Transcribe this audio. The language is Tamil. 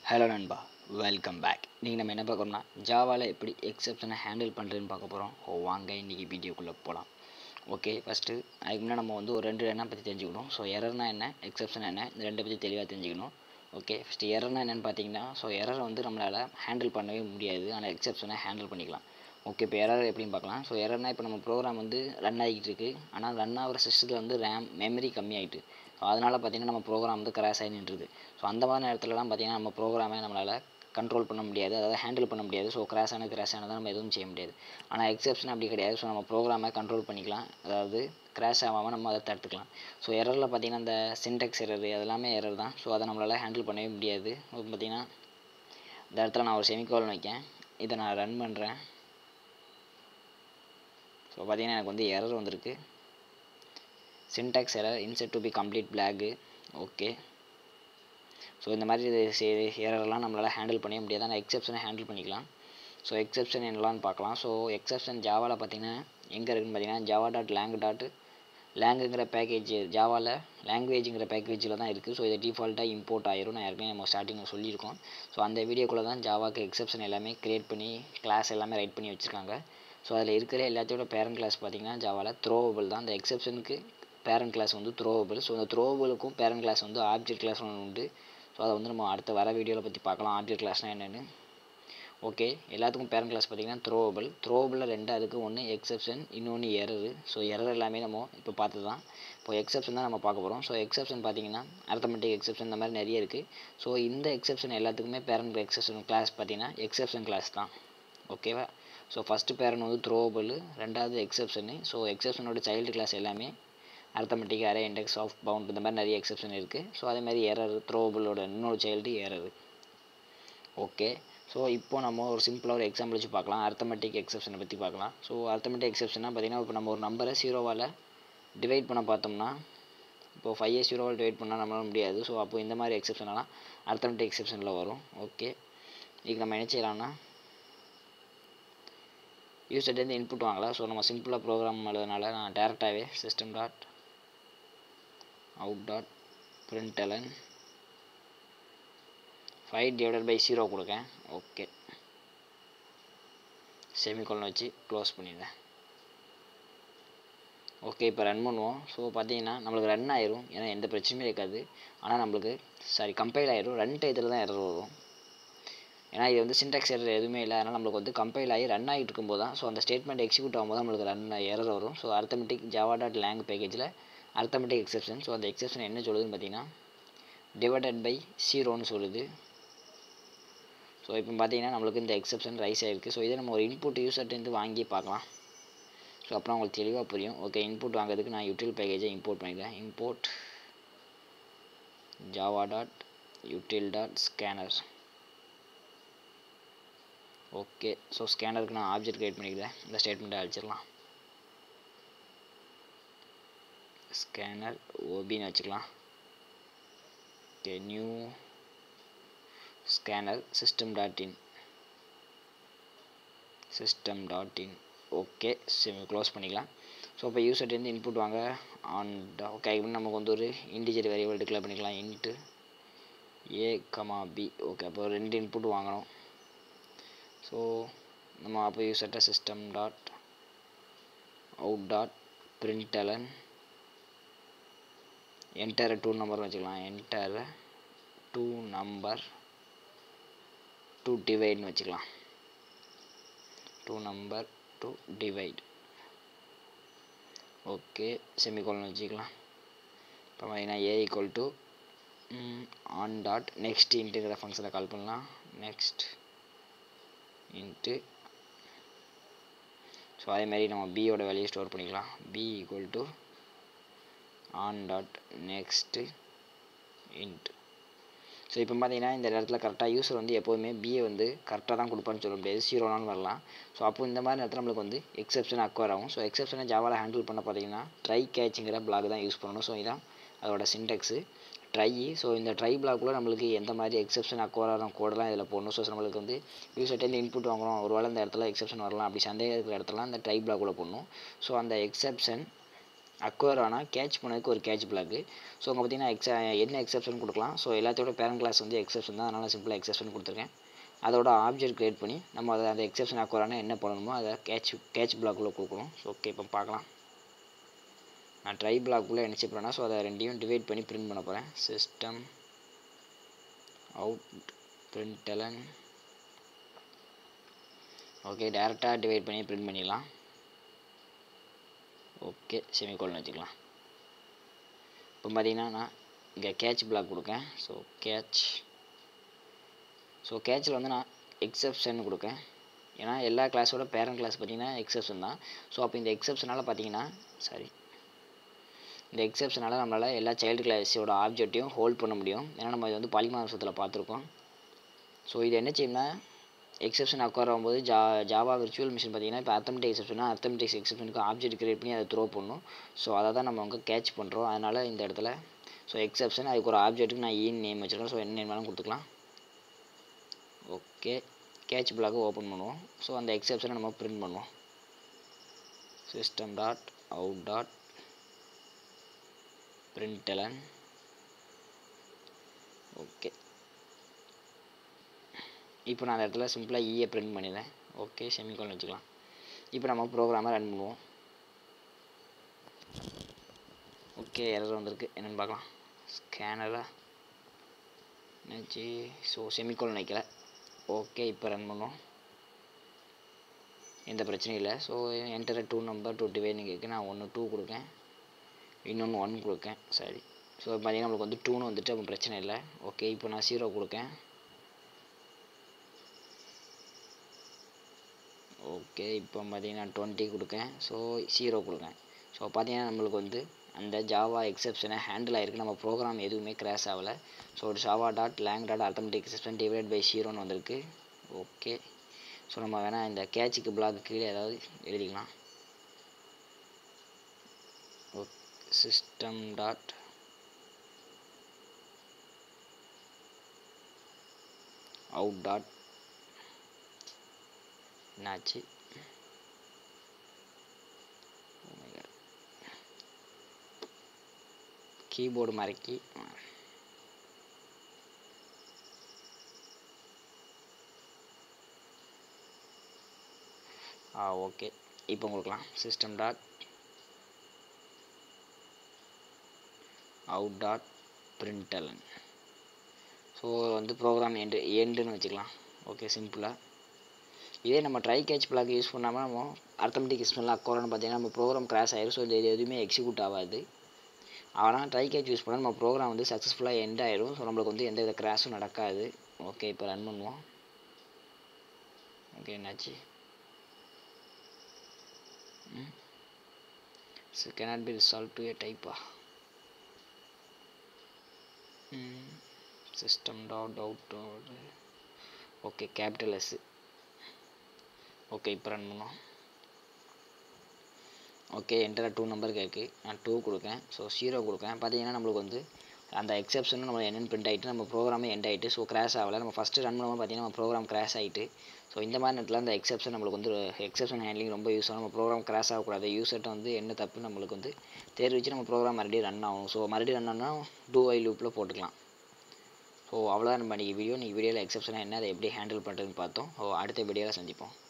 ஹலோ நண்பா வெல்கம் பேக் நீங்கள் நம்ம என்ன பார்க்குறோம்னா ஜாவாவில் எப்படி எக்ஸப்ஷனை ஹேண்டில் பண்ணுறதுன்னு பார்க்க போகிறோம் ஓ வாங்க இன்றைக்கி வீடியோக்குள்ளே போகலாம் ஓகே ஃபஸ்ட்டு அதுக்கு முன்னாடி நம்ம வந்து ஒரு ரெண்டு என்ன பற்றி தெரிஞ்சுக்கணும் ஸோ எரர்னா என்ன எக்ஸப்ஷன் என்ன இந்த ரெண்டை பற்றி தெளிவாக தெரிஞ்சுக்கணும் ஓகே ஃபஸ்ட்டு எரர்னா என்னென்னு பார்த்தீங்கன்னா ஸோ எரரை வந்து நம்மளால் ஹேண்டில் பண்ணவே முடியாது ஆனால் எக்ஸப்ஷனை ஹேண்டில் பண்ணிக்கலாம் ஓகே இப்போ எரர் எப்படின்னு பார்க்கலாம் ஸோ எரர்னா இப்போ நம்ம ப்ரோக்ராம் வந்து ரன் ஆகிட்டு இருக்கு ஆனால் ரன் ஆகிற சிஸ்டத்தில் வந்து ரேம் மெமரி கம்மியாயிட்டு ஸோ அதனால் பார்த்தீங்கன்னா நம்ம ப்ரோக்ராம் வந்து கிராஷ் ஆகி நின்றுது ஸோ அந்த மாதிரி நேரத்துலலாம் பார்த்தீங்கன்னா நம்ம ப்ரோக்ராமை நம்மளால் கண்ட்ரோல் பண்ண முடியாது அதாவது ஹேண்டில் பண்ண முடியாது ஸோ கிராஷ் ஆன கிராஷ் ஆனதை நம்ம எதுவும் செய்ய முடியாது ஆனால் எக்ஸப்ஷன் அப்படி கிடையாது ஸோ நம்ம ப்ரோக்ராமை கண்ட்ரோல் பண்ணிக்கலாம் அதாவது கிராஷ் ஆகாமல் நம்ம அதை தடுத்துக்கலாம் ஸோ எரரில் பார்த்தீங்கன்னா இந்த சின்டெக்ஸ் எரர் அதெல்லாமே எரர் தான் ஸோ அதை நம்மளால் ஹேண்டில் பண்ணவே முடியாது பார்த்தீங்கன்னா இந்த இடத்துல நான் ஒரு செமிகோலன் வைக்கேன் இதை நான் ரன் பண்ணுறேன் ஸோ பார்த்தீங்கன்னா எனக்கு வந்து எரர் வந்திருக்கு syntax error insert to be complete block okay so இந்த மாதிரி இது எரர்லாம் நம்மளால் ஹேண்டில் பண்ணவே முடியாது ஆனால் எக்ஸப்ஷனை ஹேண்டில் பண்ணிக்கலாம் ஸோ எக்ஸப்ஷன் என்னலான்னு பார்க்கலாம் ஸோ எக்ஸப்ஷன் ஜாவாவில் பார்த்தீங்கன்னா எங்கே இருக்குதுன்னு பார்த்தீங்கன்னா ஜாவா டாட் லேங் டாட் லேங்குங்கிற பேக்கேஜ் ஜாவாவில் லாங்குவேஜுங்கிற பேக்கேஜில் தான் இருக்குது ஸோ இது டிஃபால்ட்டாக இம்போர்ட் ஆயிரும் நான் ஏற்கனவே நம்ம ஸ்டார்டிங்கில் சொல்லியிருக்கோம் ஸோ அந்த வீடியோக்குள்ளே தான் ஜாவாக்கு எக்ஸப்ஷன் எல்லாமே க்ரியேட் பண்ணி கிளாஸ் எல்லாமே ரைட் பண்ணி வச்சுருக்காங்க ஸோ அதில் இருக்கிற எல்லாத்தையோட பேரண்ட் கிளாஸ் பார்த்தீங்கன்னா ஜாவாவில் த்ரோவபிள் தான் அந்த எக்ஸப்ஷனுக்கு பேரண்ட் கிளாஸ் வந்து த்ரோவபிள் ஸோ அந்த த்ரோவபிளுக்கும் பேரண்ட் கிளாஸ் வந்து ஆப்ஜெக்ட் கிளாஸ் ஒன்று உண்டு ஸோ அதை வந்து நம்ம அடுத்த வர வீடியோவில் பற்றி பார்க்கலாம் ஆப்ஜெக்ட் கிளாஸ்னால் என்னென்னு ஓகே எல்லாத்துக்கும் பேரண்ட் கிளாஸ் பார்த்தீங்கன்னா த்ரோவபிள் த்ரோவபிளில் ரெண்டு அதுக்கு ஒன்று எக்ஸப்ஷன் இன்னொன்று எரரு ஸோ எரர் எல்லாமே நம்ம இப்போ பார்த்து தான் இப்போ எக்ஸப்ஷன் தான் நம்ம பார்க்க போகிறோம் ஸோ எக்ஸப்ஷன் பார்த்தீங்கன்னா அர்த்தமெட்டிக் எக்ஸப்ஷன் இந்த மாதிரி நிறைய இருக்குது ஸோ இந்த எக்ஸப்ஷன் எல்லாத்துக்குமே பேரண்ட் எக்ஸப்ஷன் கிளாஸ் பார்த்தீங்கன்னா எக்ஸப்ஷன் கிளாஸ் தான் ஓகேவா ஸோ ஃபஸ்ட்டு பேரண்ட் வந்து த்ரோவபிள் ரெண்டாவது எக்ஸப்ஷனு ஸோ எக்ஸப்ஷனோட சைல்டு கிளாஸ் எல்லாமே arithmetic array index of bound இந்த மாதிரி நிறைய எக்ஸப்ஷன் இருக்குது ஸோ அதே மாதிரி எரர் த்ரோவபிளோட இன்னொரு சைல்டு எரர் ஓகே ஸோ இப்போ நம்ம ஒரு சிம்பிளாக ஒரு எக்ஸாம்பிள் வச்சு பார்க்கலாம் அர்த்தமெட்டிக் எக்ஸப்ஷனை பற்றி பார்க்கலாம் ஸோ அர்த்தமெட்டிக் எக்ஸப்ஷனாக பார்த்தீங்கன்னா இப்போ நம்ம ஒரு நம்பரை ஜீரோவால் டிவைட் பண்ண பார்த்தோம்னா இப்போது ஃபைவ் இயர்ஸ் ஜீரோவால் டிவைட் பண்ணால் நம்மளால முடியாது ஸோ அப்போ இந்த மாதிரி எக்ஸப்ஷனெல்லாம் அர்த்தமெட்டிக் எக்ஸப்ஷனில் வரும் ஓகே இதுக்கு நம்ம என்ன செய்யலாம்னா யூசர்டேருந்து இன்புட் வாங்கலாம் ஸோ நம்ம சிம்பிளாக ப்ரோக்ராம் எழுதுனால நான் டேரெக்டாகவே system dot out dot println five divided by zero கொடுக்கேன் ஓகே செமிகோலன் வச்சு க்ளோஸ் பண்ணிடுறேன் ஓகே இப்போ ரன் பண்ணுவோம் ஸோ பார்த்தீங்கன்னா நம்மளுக்கு ரன் ஆயிரும் ஏன்னா எந்த பிரச்சனையும் இருக்காது ஆனால் நம்மளுக்கு சாரி கம்பைல் ஆயிரும் ரன் டயத்தில் தான் எரர் வரும் ஏன்னா இது வந்து சின்டாக்ஸ் எரர் எதுவுமே இல்லை அதனால் நம்மளுக்கு வந்து கம்பைல் ஆகி ரன் ஆகிட்டு இருக்கும்போது தான் ஸோ அந்த ஸ்டேட்மெண்ட் எக்ஸிக்யூட் ஆகும்போது நம்மளுக்கு ரன் எரர் வரும் so arithmetic Java dot lang பேக்கேஜில் அர்த்தமெட்டிக் எக்ஸப்ஷன் ஸோ அந்த எக்ஸப்ஷன் என்ன சொல்லுதுன்னு பார்த்தீங்கன்னா டிவைடட் பை ஜீரோன்னு சொல்லுது ஸோ இப்போ பார்த்தீங்கன்னா நம்மளுக்கு இந்த எக்ஸப்ஷன் ரைஸ் ஆகிருக்கு ஸோ இதை நம்ம ஒரு இன்புட் யூசர்ட்டேருந்து வாங்கி பார்க்கலாம் ஸோ அப்புறம் உங்களுக்கு தெளிவாக புரியும் ஓகே இன்புட் வாங்குறதுக்கு நான் யூட்டில் பேக்கேஜை இம்போர்ட் பண்ணிக்கிறேன் import Java dot util dot scanner okay so ஸ்கேனருக்கு நான் ஆப்ஜெக்ட் கிரியேட் பண்ணிக்கிறேன் இந்த ஸ்டேட்மெண்ட்டை அழிச்சிடலாம் ஸ்கேனர் ஓபின்னு வச்சுக்கலாம் okay new scanner system dot in system dot in okay close பண்ணிக்கலாம் ஸோ இப்போ யூசர்ட்டேருந்து இன்புட் வாங்க ஆன் ஓகே இப்போ நமக்கு வந்து ஒரு இண்டிஜர் வேரியபிள் டிக்ளேர் பண்ணிக்கலாம் int A comma B okay அப்போ ரெண்டு இன்புட் வாங்கணும் ஸோ நம்ம அப்போ யூசர்ட்ட system dot out dot println enter two number வச்சுக்கலாம் என்டர் டூ நம்பர் டூ டிவைட்னு வச்சுக்கலாம் two number to divide okay semicolon வச்சுக்கலாம் இப்போ பார்த்தீங்கன்னா A equal to on dot next இன்ட்டுங்கிற ஃபங்க்ஷனை கால் பண்ணலாம் நெக்ஸ்ட் இன்ட்டு ஸோ அதேமாதிரி நம்ம பியோட வேல்யூ ஸ்டோர் பண்ணிக்கலாம் b equal to on dot next int so இப்போ பார்த்தீங்கன்னா இந்த இடத்துல கரெக்டாக யூஸர் வந்து எப்போதுமே பிஏ வந்து கரெக்டாக தான் கொடுப்பான்னு சொல்ல முடியாது ஜீரோனாலும் வரலாம் ஸோ அப்போ இந்த மாதிரி நேரத்தில் நம்மளுக்கு வந்து எக்ஸப்ஷன் அக்வயர் ஆகும் ஸோ எக்ஸப்ஷனை ஜாவாவில் ஹேண்டில் பண்ண பார்த்தீங்கன்னா ட்ரை கேட்சுங்கிற பிளாக் தான் யூஸ் பண்ணணும் ஸோ இதான் அதோட சின்டெக்ஸு ட்ரை ஸோ இந்த ட்ரை பிளாக்குள்ளே நம்மளுக்கு எந்த மாதிரி எக்ஸப்ஷன் அக்வயர் ஆகிற கோடெலாம் இதில் போடணும் ஸோ நம்மளுக்கு வந்து யூசர்ட்டேருந்து இன்புட் வாங்குறோம் ஒரு வேளை இந்த இடத்துல எக்ஸப்ஷன் வரலாம் அப்படி சந்தேகம் இருக்கிற இடத்துல அந்த ட்ரை பிளாக்குள்ளே போடணும் ஸோ அந்த எக்ஸப்ஷன் அக்வயர் ஆனால் கேட்ச் பண்ணதுக்கு ஒரு கேட்ச் பிளாக்கு ஸோ அங்கே பார்த்தீங்கன்னா எக்ஸ என்ன எக்ஸப்ஷன் கொடுக்கலாம் ஸோ எல்லாத்தோட பேரண்ட் கிளாஸ் வந்து எக்ஸப்ஷன் தான் அதனால் சிம்பிளாக எக்ஸப்ஷன் கொடுத்துருக்கேன் அதோட ஆப்ஜெக்ட் க்ரியேட் பண்ணி நம்ம அதை அந்த எக்ஸப்ஷன் அக்வயர் ஆனால் என்ன பண்ணணுமோ அதை கேட்ச் கேட்ச் பிளாக்குள்ளே கொடுக்கணும் ஸோ ஓகே இப்போ பார்க்கலாம் நான் ட்ரை பிளாக்குள்ளே என்ன செய்ய போகிறேன்னா ஸோ அதை ரெண்டையும் டிவைட் பண்ணி பிரிண்ட் பண்ண போகிறேன் சிஸ்டம் அவுட் பிரிண்டலன் ஓகே டேரெக்டாக டிவைட் பண்ணி பிரிண்ட் பண்ணிடலாம் ஓகே செமிகோல்னு வச்சுக்கலாம் இப்போ பார்த்தீங்கன்னா நான் இங்கே கேட்ச் பிளாக் கொடுக்கேன் ஸோ கேட்ச் ஸோ கேட்சில் வந்து நான் எக்ஸப்ஷன் கொடுக்கேன் ஏன்னா எல்லா கிளாஸோட பேரண்ட் கிளாஸ் பார்த்தீங்கன்னா எக்ஸப்ஷன் தான் ஸோ அப்போ இந்த எக்ஸப்ஷனால் பார்த்தீங்கன்னா சாரி இந்த எக்ஸப்ஷனால் நம்மளால் எல்லா சைல்டு கிளாஸோட ஆப்ஜெக்ட்டையும் ஹோல்ட் பண்ண முடியும் ஏன்னா நம்ம இது வந்து பாலிமாசத்தில் பார்த்துருக்கோம் ஸோ இது என்ன செய்யும்னா எக்ஸப்ஷன் அக்வயர் ஆகும்போது ஜா ஜாவா விர்ச்சுவல் மிஷின் பார்த்தீங்கன்னா இப்போ அத்தமெட்டிக் எக்ஸப்ஷனா அத்தமெட்டிக் எக்ஸப்ஷனுக்கு ஆப்ஜெக்ட் கிரியேட் பண்ணி அதை த்ரோ பண்ணும் ஸோ அதை தான் நம்ம அங்கே கேட்ச் பண்ணுறோம் அதனால் இந்த இடத்துல ஸோ எக்ஸப்ஷன் அதுக்கு ஒரு ஆப்ஜெக்ட்டுக்கு நான் ஈன் நேம் வச்சுருக்கேன் ஸோ என்ன நேம் வேணாலும் கொடுத்துக்கலாம் ஓகே கேட்ச் பிளாக் ஓப்பன் பண்ணுவோம் ஸோ அந்த எக்ஸப்ஷனை நம்ம பிரிண்ட் பண்ணுவோம் system dot out dot println okay இப்போ நான் அந்த இடத்துல சிம்பிளாக ஈயை பிரிண்ட் பண்ணிடுறேன் ஓகே செமிகால் வச்சுக்கலாம் இப்போ நம்ம ப்ரோக்ராமை ரன் பண்ணுவோம் ஓகே எரர் வந்திருக்கு என்னென்னு பார்க்கலாம் ஸ்கேனராக என்னாச்சு ஸோ செமிகோல் வைக்கல ஓகே இப்போ ரன் பண்ணுவோம் எந்த பிரச்சனையும் இல்லை so enter two number two டிவைன்னு கேட்கு நான் ஒன்று டூ கொடுக்கேன் இன்னொன்று ஒன் கொடுக்கேன் சரி ஸோ பார்த்தீங்கன்னா நம்மளுக்கு வந்து டூன்னு வந்துட்டு அப்போ பிரச்சனை இல்லை ஓகே இப்போ நான் ஜீரோ கொடுக்கேன் ஓகே இப்போ பார்த்தீங்கன்னா டுவெண்ட்டி கொடுக்கேன் ஸோ ஜீரோ கொடுக்கேன் ஸோ பார்த்தீங்கன்னா நம்மளுக்கு வந்து அந்த ஜாவா எக்ஸப்ஷனை ஹேண்டில் ஆகிருக்கு நம்ம ப்ரோக்ராம் எதுவுமே கிராஷ் ஆகலை so Java dot lang dot arithmetic exception divide by ஜீரோன்னு வந்திருக்கு ஓகே ஸோ நம்ம வேணால் இந்த கேட்சுக்கு பிளாக் கீழே ஏதாவது எழுதிக்கலாம் சிஸ்டம் டாட் அவுட் டாட் என்னாச்சு கீபோர்டு மறைக்கி ஆ ஓகே இப்போ கொடுக்கலாம் system dot out dot println so வந்து ப்ரோக்ராம் எண்டு எண்டுன்னு வச்சுக்கலாம் ஓகே சிம்பிளாக இதே நம்ம ட்ரை கேட்ச் பிளாக் யூஸ் பண்ணாமல் நம்ம அர்த்தமெட்டிக் எக்ஸ்பிளன் அக்கௌண்ட்னு பார்த்தீங்கன்னா நம்ம ப்ரோக்ராம் கிராஷ் ஆயிரும் ஸோ இது எதுவுமே எக்ஸிக்யூட் ஆகாது ஆனால் ட்ரை கேட்ச் யூஸ் பண்ணால் நம்ம ப்ரோக்ராம் வந்து சக்ஸஸ்ஃபுல்லாக எண்ட் ஆயிரும் ஸோ நம்மளுக்கு வந்து எந்த வித கிராஷும் நடக்காது ஓகே இப்போ ரன் பண்ணுவோம் ஓகே என்னாச்சு so cannot be resolve to a டைப்பா system dot out okay capital S okay இப்போ ரன் பண்ணோம் ஓகே என்டர் டூ நம்பர் கேட்கு நான் டூ கொடுக்கேன் ஸோ ஜீரோ கொடுக்கேன் பார்த்தீங்கன்னா நம்மளுக்கு வந்து அந்த எக்ஸப்ஷனும் நம்ம என்னென்னு பிரிண்ட் ஆகிட்டு நம்ம ப்ரோக்ராமே எண்ட் ஆகிட்டு ஸோ கிராஷ் ஆகலை நம்ம ஃபஸ்ட்டு ரன் பண்ணும்போது பார்த்தீங்கன்னா நம்ம ப்ரோக்ராம் கிராஷ் ஆகிட்டு ஸோ இந்த மாதிரி நேரத்தில் அந்த எக்ஸப்ஷன் நம்மளுக்கு வந்து எக்ஸப்ஷன் ஹேண்ட்லிங் ரொம்ப யூஸ் ஆகும் நம்ம ப்ரோக்ராம் கிராஷ் ஆகக்கூடாது யூசர்ட்ட வந்து என்ன தப்பு நம்மளுக்கு வந்து தெரிவிச்சு நம்ம ப்ரோக்ராம் மறுபடியும் ரன் ஆகும் ஸோ மறுபடியும் ரன் ஆனால் டூ ஐ லூப்பில் போட்டுக்கலாம் ஸோ அவ்வளோதான் நம்ம இன்றைக்கி வீடியோ இன்றைக்கி வீடியோவில் எக்ஸப்ஷனாக என்ன அதை எப்படி ஹேண்டில் பண்ணுறதுன்னு பார்த்தோம் ஸோ அடுத்த வீடியோவில் சந்திப்போம்